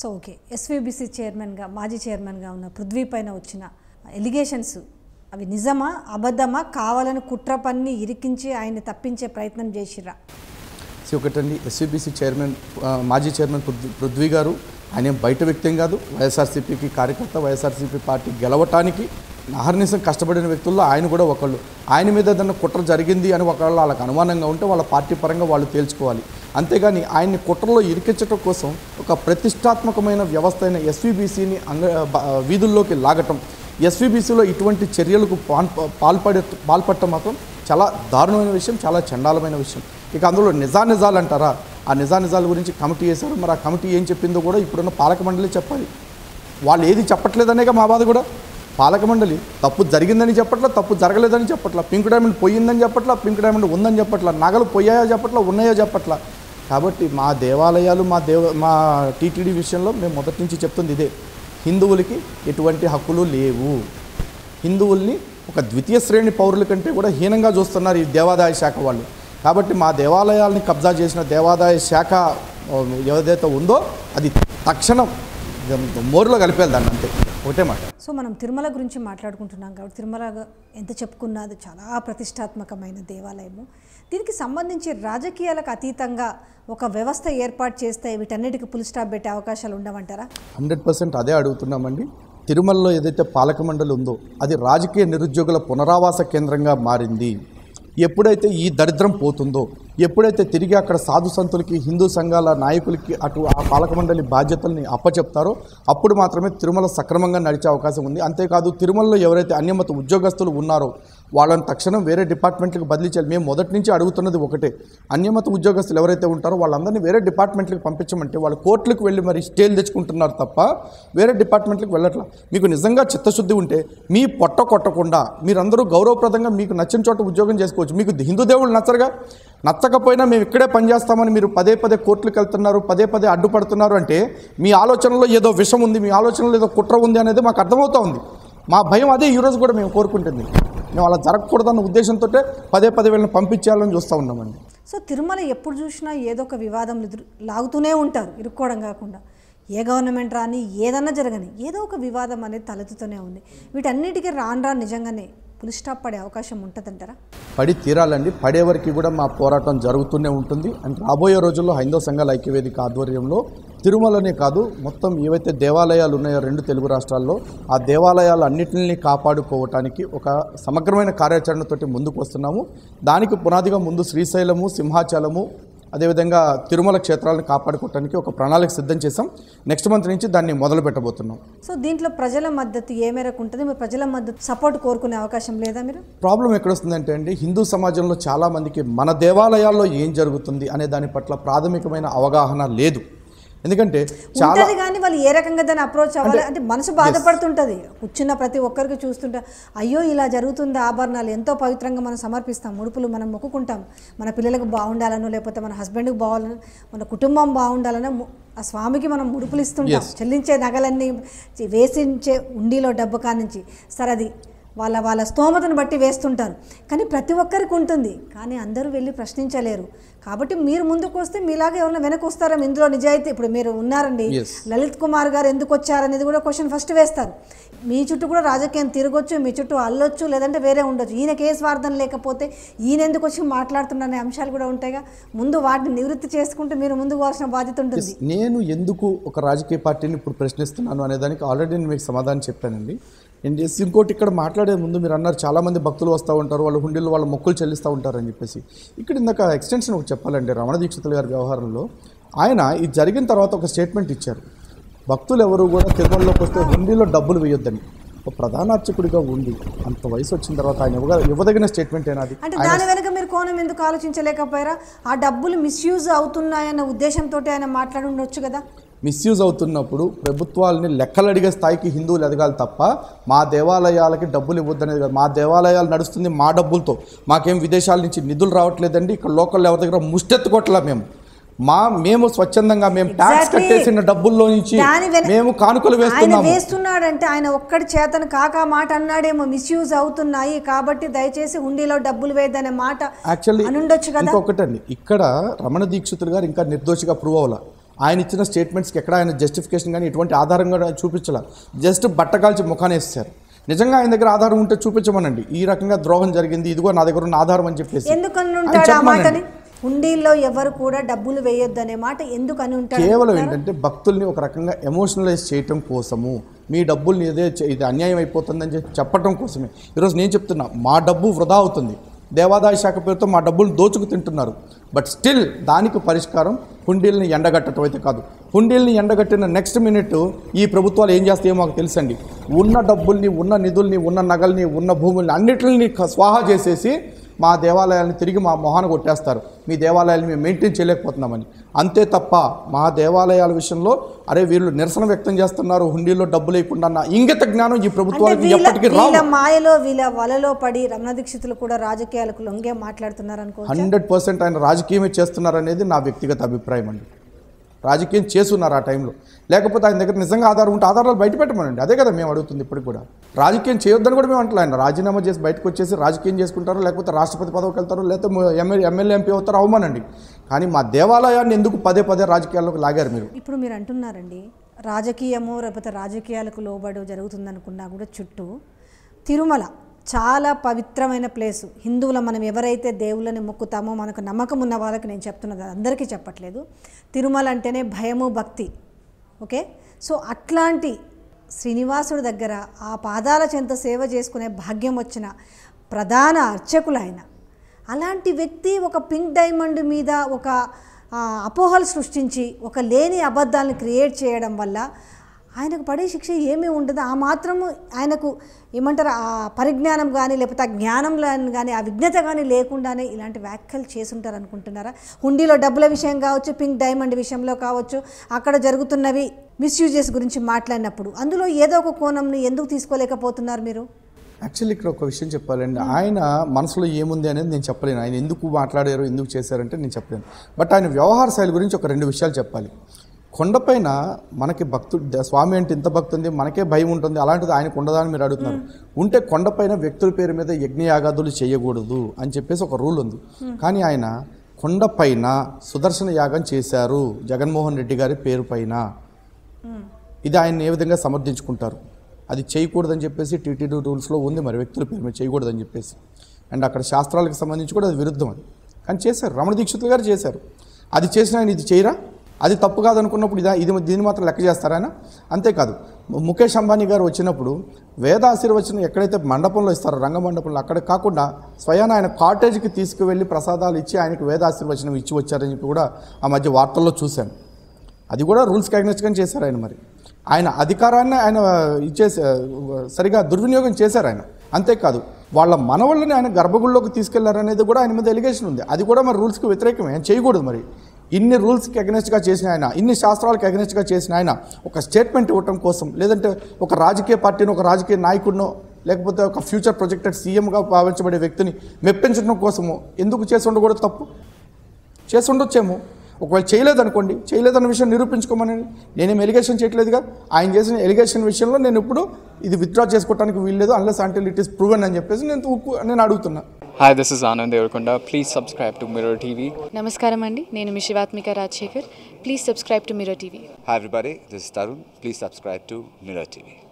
So okay SVBC చైర్మన్గా మాజీ చైర్మన్గా ఉన్న పృథ్వీ పైన వచ్చిన ఎలిగేషన్స్ అవి నిజమా అబద్ధమా కావాలని కుట్ర పన్ని ఇరికించి ఆయన తప్పించే ప్రయత్నం చేసిరా సో ఒకటండి ఎస్సీబీసీ చైర్మన్ ఆ, మాజీ చైర్మన్ పృథ్వీ పృథ్వీ గారు ఆయన ఏం బయట వ్యక్తి కాదు వైఎస్ఆర్సీపీకి కార్యకర్త వైఎస్ఆర్సీపీ పార్టీ గెలవటానికి అహర్నిశం కష్టపడిన వ్యక్తుల్లో ఆయన కూడా ఒకళ్ళు ఆయన మీద ఏదైనా కుట్ర జరిగింది అని ఒకళ్ళు వాళ్ళకి అనుమానంగా ఉంటే వాళ్ళ పార్టీ పరంగా వాళ్ళు తేల్చుకోవాలి అంతేగాని ఆయన్ని కుట్రలో ఇరికించడం కోసం ఒక ప్రతిష్టాత్మకమైన వ్యవస్థ అయిన ఎస్వీబీసీని అంగ బ- వీధుల్లోకి లాగటం ఎస్వీబీసీలో ఇటువంటి చర్యలకు పాన్ పాల్పడే పాల్పడటం మాత్రం చాలా దారుణమైన విషయం చాలా చండాలమైన విషయం ఇక అందులో నిజానిజాలు అంటారా ఆ నిజానిజాల గురించి కమిటీ వేశారు మరి ఆ కమిటీ ఏం చెప్పిందో కూడా ఇప్పుడున్న పాలక మండలి చెప్పాలి వాళ్ళు ఏది చెప్పట్లేదనేగా మా బాధ కూడా పాలక మండలి తప్పు జరిగిందని చెప్పట్లా తప్పు జరగలేదని చెప్పట్లా పింక్ డైమండ్ పోయిందని చెప్పట్లా పింక్ డైమండ్ ఉందని చెప్పట్లా నగలు పోయాయో చెప్పట్లా ఉన్నాయో చెప్పట్లా కాబట్టి మా దేవాలయాలు మా దేవ మా టీటీడీ విషయంలో మేము మొదటి నుంచి చెప్తుంది ఇదే హిందువులకి ఎటువంటి హక్కులు లేవు హిందువుల్ని ఒక ద్వితీయ శ్రేణి పౌరుల కంటే కూడా హీనంగా చూస్తున్నారు ఈ దేవాదాయ శాఖ వాళ్ళు కాబట్టి మా దేవాలయాల్ని కబ్జా చేసిన దేవాదాయ శాఖ ఆ, ఏదైతే ఉందో అది తక్షణం మోరులో కలిపేది దాన్ని అంతే ఒకటే మాట సో మనం తిరుమల గురించి మాట్లాడుకుంటున్నాం కాబట్టి తిరుమల ఎంత చెప్పుకున్నది చాలా ప్రతిష్టాత్మకమైన దేవాలయము దీనికి సంబంధించి రాజకీయాలకు అతీతంగా ఒక వ్యవస్థ ఏర్పాటు చేస్తే వీటన్నిటికీ పులి స్టాప్ పెట్టే అవకాశాలు ఉండవంటారా హండ్రెడ్ పర్సెంట్ అదే అడుగుతున్నామండి తిరుమలలో ఏదైతే పాలక మండలి ఉందో అది రాజకీయ నిరుద్యోగుల పునరావాస కేంద్రంగా మారింది ఎప్పుడైతే ఈ దరిద్రం పోతుందో ఎప్పుడైతే తిరిగి అక్కడ సాధు సంతులకి హిందూ సంఘాల నాయకులకి అటు ఆ పాలక మండలి బాధ్యతల్ని అప్పచెప్తారో అప్పుడు మాత్రమే తిరుమల సక్రమంగా నడిచే అవకాశం ఉంది అంతేకాదు తిరుమలలో ఎవరైతే అన్యమత ఉద్యోగస్తులు ఉన్నారో వాళ్ళని తక్షణం వేరే డిపార్ట్మెంట్లకు బదిలీ చేయాలి మేము మొదటి నుంచి అడుగుతున్నది ఒకటే అన్యమత ఉద్యోగస్తులు ఎవరైతే ఉంటారో వాళ్ళందరినీ వేరే డిపార్ట్మెంట్లకు పంపించమంటే వాళ్ళు కోర్టులకు వెళ్ళి మరి స్టేలు తెచ్చుకుంటున్నారు తప్ప వేరే డిపార్ట్మెంట్లకు వెళ్ళట్లా మీకు నిజంగా చిత్తశుద్ధి ఉంటే మీ పొట్ట కొట్టకుండా మీరందరూ గౌరవప్రదంగా మీకు నచ్చిన చోట ఉద్యోగం చేసుకోవచ్చు మీకు హిందూ దేవుళ్ళు నచ్చరుగా నచ్చకపోయినా మేము ఇక్కడే పనిచేస్తామని మీరు పదే పదే కోర్టులకు వెళ్తున్నారు పదే పదే అడ్డుపడుతున్నారు అంటే మీ ఆలోచనలో ఏదో విషం ఉంది మీ ఆలోచనలో ఏదో కుట్ర ఉంది అనేది మాకు అర్థమవుతా ఉంది మా భయం అదే ఈరోజు కూడా మేము కోరుకుంటుంది మేము అలా జరగకూడదన్న ఉద్దేశంతో పదే పదే వీళ్ళని పంపించేయాలని చూస్తూ ఉన్నామండి సో తిరుమల ఎప్పుడు చూసినా ఏదో ఒక వివాదం ఎదురు లాగుతూనే ఉంటారు ఇరుక్కోవడం కాకుండా ఏ గవర్నమెంట్ రాని ఏదన్నా జరగని ఏదో ఒక వివాదం అనేది తలెత్తుతూనే ఉంది వీటన్నిటికీ రాను రాను నిజంగానే పులి స్టాప్ పడే అవకాశం ఉంటుందంటారా పడి తీరాలండి పడే వరకు కూడా మా పోరాటం జరుగుతూనే ఉంటుంది అండ్ రాబోయే రోజుల్లో హైందవ సంఘాల ఐక్యవేదిక ఆధ్వర్యంలో తిరుమలనే కాదు మొత్తం ఏవైతే దేవాలయాలు ఉన్నాయో రెండు తెలుగు రాష్ట్రాల్లో ఆ దేవాలయాలు అన్నింటినీ కాపాడుకోవటానికి ఒక సమగ్రమైన కార్యాచరణతోటి ముందుకు వస్తున్నాము దానికి పునాదిగా ముందు శ్రీశైలము సింహాచలము అదేవిధంగా తిరుమల క్షేత్రాలను కాపాడుకోవటానికి ఒక ప్రణాళిక సిద్ధం చేసాం నెక్స్ట్ మంత్ నుంచి దాన్ని మొదలు పెట్టబోతున్నాం సో దీంట్లో ప్రజల మద్దతు ఏ మేరకు ఉంటుంది మీరు ప్రజల మద్దతు సపోర్ట్ కోరుకునే అవకాశం లేదా మీరు ప్రాబ్లం ఎక్కడొస్తుందంటే అండి హిందూ సమాజంలో చాలామందికి మన దేవాలయాల్లో ఏం జరుగుతుంది అనే దాని పట్ల ప్రాథమికమైన అవగాహన లేదు ఎందుకంటే చాలా ఉంటది కానీ వాళ్ళు ఏ రకంగా దాన్ని అప్రోచ్ అవ్వాలి అంటే మనసు బాధపడుతుంటది కూర్చున్న ప్రతి ఒక్కరికి చూస్తుంటే అయ్యో ఇలా జరుగుతుంది ఆభరణాలు ఎంతో పవిత్రంగా మనం సమర్పిస్తాం ముడుపులు మనం మొక్కుకుంటాం మన పిల్లలకు బాగుండాలనో లేకపోతే మన హస్బెండ్కి బాగాలను మన కుటుంబం బాగుండాలనో ము- ఆ స్వామికి మనం ముడుపులు ఇస్తుంటాం చెల్లించే నగలన్నీ చి- వేసించే ఉండిలో డబ్బు కానించి సరే అది వాళ్ళ వాళ్ళ స్తోమతను బట్టి వేస్తుంటారు కానీ ప్రతి ఒక్కరికి ఉంటుంది కానీ అందరూ వెళ్ళి ప్రశ్నించలేరు కాబట్టి మీరు ముందుకు వస్తే మీలాగా ఎవరైనా వెనక్కి వస్తారా ఇందులో నిజాయితీ ఇప్పుడు మీరు ఉన్నారండి Yes. లలిత్ కుమార్ గారు ఎందుకు వచ్చారనేది కూడా క్వశ్చన్ ఫస్ట్ వేస్తారు మీ చుట్టూ కూడా రాజకీయం తిరగొచ్చు మీ చుట్టూ అల్లొచ్చు లేదంటే వేరే ఉండొచ్చు ఈయనకి ఏ స్వార్థం లేకపోతే ఈయన ఎందుకు వచ్చి మాట్లాడుతున్న అంశాలు కూడా ఉంటాయిగా ముందు వాటిని నివృత్తి చేసుకుంటూ మీరు ముందుకు పోవాల్సిన బాధ్యత ఉంటుంది నేను ఎందుకు ఒక రాజకీయ పార్టీని ఇప్పుడు ప్రశ్నిస్తున్నాను అనే దానికి ఆల్రెడీ నేను మీకు సమాధానం చెప్పానండి నేను చేసి ఇంకోటి ఇక్కడ మాట్లాడే ముందు మీరు అన్నారు చాలామంది భక్తులు వస్తూ ఉంటారు వాళ్ళ హుండీలు వాళ్ళ మొక్కులు చెల్లిస్తూ ఉంటారు అని చెప్పేసి ఇక్కడ ఇందాక ఎక్స్టెన్షన్ ఒకటి చెప్పాలండి రమణ దీక్షితుల గారి వ్యవహారంలో ఆయన ఇది జరిగిన తర్వాత ఒక స్టేట్మెంట్ ఇచ్చారు భక్తులు ఎవరు కూడా తిరుమలలోకి వస్తే హుండీలో డబ్బులు వేయొద్దని ఒక ప్రధాన అర్చకుడిగా ఉండి అంత వయసు వచ్చిన తర్వాత ఆయన ఇవ్వగ ఇవ్వదగిన స్టేట్మెంట్ ఏనాది అంటే దాని వెనుక మీరు కోణం ఎందుకు ఆలోచించలేకపోయారా ఆ డబ్బులు మిస్యూజ్ అవుతున్నాయన్న ఉద్దేశంతో ఆయన మాట్లాడి ఉండొచ్చు కదా మిస్యూజ్ అవుతున్నప్పుడు ప్రభుత్వాలని లెక్కలు అడిగే స్థాయికి హిందువులు ఎదగాలి తప్ప మా దేవాలయాలకి డబ్బులు ఇవ్వద్దనేది కాదు మా దేవాలయాలు నడుస్తుంది మా డబ్బులతో మాకేం విదేశాల నుంచి నిధులు రావట్లేదండి ఇక్కడ లోకల్ ఎవరి దగ్గర ముష్టెత్తుకోవట్లా మేము మా మేము స్వచ్ఛందంగా మేము ట్యాక్స్ Exactly. కట్టేసిన డబ్బుల్లో నుంచి దాని వెన- మేము కానుకలు ఆయన వేస్తున్నాము వేస్తున్నాడంటే ఆయన ఒక్కడి చేతను కాక మాట అన్నాడేమో మిస్యూజ్ అవుతున్నాయి కాబట్టి దయచేసి హుండీలో డబ్బులు వేయదనే మాట యాక్చువల్లీ అనుండొచ్చు కదా ఇంకొకటండి ఇక్కడ రమణ దీక్షితులు గారు ఇంకా నిర్దోషిగా ప్రూవ్ అవ్వాల ఆయన ఇచ్చిన స్టేట్మెంట్స్కి ఎక్కడ ఆయన జస్టిఫికేషన్ కానీ ఎటువంటి ఆధారం కూడా చూపించాల జస్ట్ బట్టకాల్చి ముఖాన్ని వేసేసారు నిజంగా ఆయన దగ్గర ఆధారం ఉంటే చూపించమనండి ఈ రకంగా ద్రోహం జరిగింది ఇదిగో నా దగ్గర ఉన్న ఆధారం అని చెప్పేసి ఎందుకని ఆయన ఉంటాడు ఆ చెప్పమనండి. మాటని హుండీల్లో ఎవరు కూడా డబ్బులు వేయొద్దు అనే మాట ఎందుకు అని ఉంటాడు కేవలం ఏంటంటే భక్తుల్ని ఒక రకంగా ఎమోషనలైజ్ చేయటం కోసము మీ డబ్బుల్ని ఇదే చే- ఇది అన్యాయం అయిపోతుందని చెప్పి చెప్పడం కోసమే ఈరోజు నేను చెప్తున్నా మా డబ్బు వృధా అవుతుంది దేవాదాయ శాఖ పేరుతో మా డబ్బులు దోచుకు తింటున్నారు బట్ స్టిల్ దానికి పరిష్కారం హుండీల్ని ఎండగట్టడం అయితే కాదు హుండీల్ని ఎండగట్టిన నెక్స్ట్ మినిట్ ఈ ప్రభుత్వాలు ఏం చేస్తాయో మాకు తెలుసండి ఉన్న డబ్బుల్ని ఉన్న నిధుల్ని ఉన్న నగల్ని ఉన్న భూముల్ని అన్నిటిని క- స్వాహా చేసేసి మా దేవాలయాలను తిరిగి మా మొహాన కొట్టేస్తారు మీ దేవాలయాలను మేము మెయింటైన్ చేయలేకపోతున్నామని అంతే తప్ప మా దేవాలయాల విషయంలో అరే వీళ్ళు నిరసన వ్యక్తం చేస్తున్నారు హుండీలో డబ్బులు లేకుండా అన్న ఇంగిత జ్ఞానం ఈ అంటే ప్రభుత్వానికి వీళ్ళ ఎప్పటికీ వీళ్ళ రావు మాయలో వీళ్ళ వలలో పడి రమణ దీక్షితులు కూడా రాజకీయాలకు లొంగే మాట్లాడుతున్నారు అనుకో హండ్రెడ్ పర్సెంట్ ఆయన రాజకీయమే చేస్తున్నారు అనేది నా వ్యక్తిగత అభిప్రాయం అండి రాజకీయం చేస్తున్నారు ఆ టైంలో లేకపోతే ఆయన దగ్గర నిజంగా ఆధారం ఉంటే ఆధారాలు బయట పెట్టమనండి అదే కదా మేము అడుగుతుంది ఇప్పటికి కూడా రాజకీయం చేయొద్దని కూడా మేము అంటలే ఆయన రాజీనామా చేసి బయటకు వచ్చేసి రాజకీయం చేసుకుంటారు లేకపోతే రాష్ట్రపతి పదవికి వెళ్తారు లేకపోతే ఎమ్మెల్యే ఎమ్మెల్యే ఎంపీ అవుతారు అవమానండి కానీ మా దేవాలయాన్ని ఎందుకు పదే పదే రాజకీయాల్లోకి లాగారు మీరు ఇప్పుడు మీరు అంటున్నారండి రాజకీయము లేకపోతే రాజకీయాలకు లోబడి జరుగుతుందనుకున్నా కూడా చుట్టూ తిరుమల చాలా పవిత్రమైన ప్లేసు హిందువుల మనం ఎవరైతే దేవుళ్ళని మొక్కుతామో మనకు నమ్మకం ఉన్న వాళ్ళకి నేను చెప్తున్నది అందరికీ చెప్పట్లేదు తిరుమల అంటేనే భయము భక్తి ఓకే సో అట్లాంటి శ్రీనివాసుడి దగ్గర ఆ పాదాల చెంత సేవ చేసుకునే భాగ్యం వచ్చిన ప్రధాన అర్చకులు ఆయన అలాంటి వ్యక్తి ఒక పింక్ డైమండ్ మీద ఒక ఆ, అపోహలు సృష్టించి ఒక లేని అబద్ధాలను క్రియేట్ చేయడం వల్ల ఆయనకు పడే శిక్ష ఏమీ ఉండదు ఆ మాత్రము ఆయనకు ఏమంటారు ఆ పరిజ్ఞానం కానీ లేకపోతే ఆ జ్ఞానం కానీ ఆ విజ్ఞత కానీ లేకుండానే ఇలాంటి వ్యాఖ్యలు చేసుంటారు అనుకుంటున్నారా హుండీలో డబ్బుల విషయం కావచ్చు పింక్ డైమండ్ విషయంలో కావచ్చు అక్కడ జరుగుతున్నవి మిస్యూజెస్ గురించి మాట్లాడినప్పుడు అందులో ఏదో ఒక కోణంని ఎందుకు తీసుకోలేకపోతున్నారు మీరు యాక్చువల్లీ ఇక్కడ ఒక విషయం చెప్పాలండి ఆయన మనసులో ఏముంది అనేది నేను చెప్పలేను ఆయన ఎందుకు మాట్లాడారు ఎందుకు చేశారంటే నేను చెప్పలేను బట్ ఆయన వ్యవహార శైలి గురించి ఒక రెండు విషయాలు చెప్పాలి కొండపైన మనకి భక్తుడు ద- స్వామి అంటే ఇంత భక్తి ఉంది మనకే భయం ఉంటుంది అలాంటిది ఆయనకు ఉండదా అని మీరు అడుగుతున్నారు ఉంటే కొండపైన వ్యక్తుల పేరు మీద యజ్ఞయాగాదులు చేయకూడదు అని చెప్పేసి ఒక రూల్ ఉంది కానీ ఆయన కొండపైన సుదర్శన యాగం చేశారు జగన్మోహన్ రెడ్డి గారి పేరు పైన ఇది ఆయన ఏ విధంగా సమర్థించుకుంటారు అది చేయకూడదని చెప్పేసి టీటీడీ రూల్స్లో ఉంది మరి వ్యక్తుల పేరు మీద చేయకూడదని చెప్పేసి అండ్ అక్కడ శాస్త్రాలకు సంబంధించి కూడా అది విరుద్ధం అది కానీ చేశారు రమణ దీక్షితులు గారు చేశారు అది చేసిన ఆయన ఇది చేయరా అది తప్పు కాదనుకున్నప్పుడు ఇదా ఇది దీన్ని మాత్రం లెక్క చేస్తారా ఆయన అంతేకాదు ము- ముఖేష్ అంబానీ గారు వచ్చినప్పుడు వేద ఆశీర్వచనం ఎక్కడైతే మండపంలో ఇస్తారో రంగ మండపంలో అక్కడ కాకుండా స్వయాన ఆయన కాటేజ్కి తీసుకువెళ్ళి ప్రసాదాలు ఇచ్చి ఆయనకు వేద ఆశీర్వచనం ఇచ్చి వచ్చారని చెప్పి కూడా ఆ మధ్య వార్తల్లో చూశాను అది కూడా రూల్స్కి అగ్నెస్ట్గానే చేశారు ఆయన మరి ఆయన అధికారాన్ని ఆయన ఇచ్చేసి సరిగా దుర్వినియోగం చేశారు ఆయన అంతేకాదు వాళ్ళ మనవళ్ళని ఆయన గర్భగుడిలోకి తీసుకెళ్లారనేది కూడా ఆయన మీద ఎలిగేషన్ ఉంది అది కూడా మరి రూల్స్కి వ్యతిరేకమే ఆయన చేయకూడదు మరి ఇన్ని రూల్స్కి అగెనెస్ట్గా చేసిన ఆయన ఇన్ని శాస్త్రాలకు అగెనెస్ట్గా చేసిన ఆయన ఒక స్టేట్మెంట్ ఇవ్వటం కోసం లేదంటే ఒక రాజకీయ పార్టీని ఒక రాజకీయ నాయకుడినో లేకపోతే ఒక ఫ్యూచర్ ప్రొజెక్టెడ్ సీఎంగా భావించబడే వ్యక్తిని మెప్పించడం కోసము ఎందుకు చేసి ఉండకూడదు తప్పు చేసి ఉండొచ్చేమో ఒకవేళ చేయలేదనుకోండి చేయలేదన్న విషయం నిరూపించుకోమని నేనేం ఎలిగేషన్ చేయట్లేదుగా ఆయన చేసిన ఎలిగేషన్ విషయంలో నేను ఇప్పుడు ఇది విత్డ్రా చేసుకోవడానికి వీల్లేదు unless until it is proven అని చెప్పేసి నేను ఊపు- నేను అడుగుతున్నా Hi, this is Anand Devarkonda. Please subscribe to Mirror TV. నమస్కారం అండి నేను మీ Shivathmika Rajasekhar please subscribe to mirror TV Hi everybody, this is Tarun. Please subscribe to Mirror TV.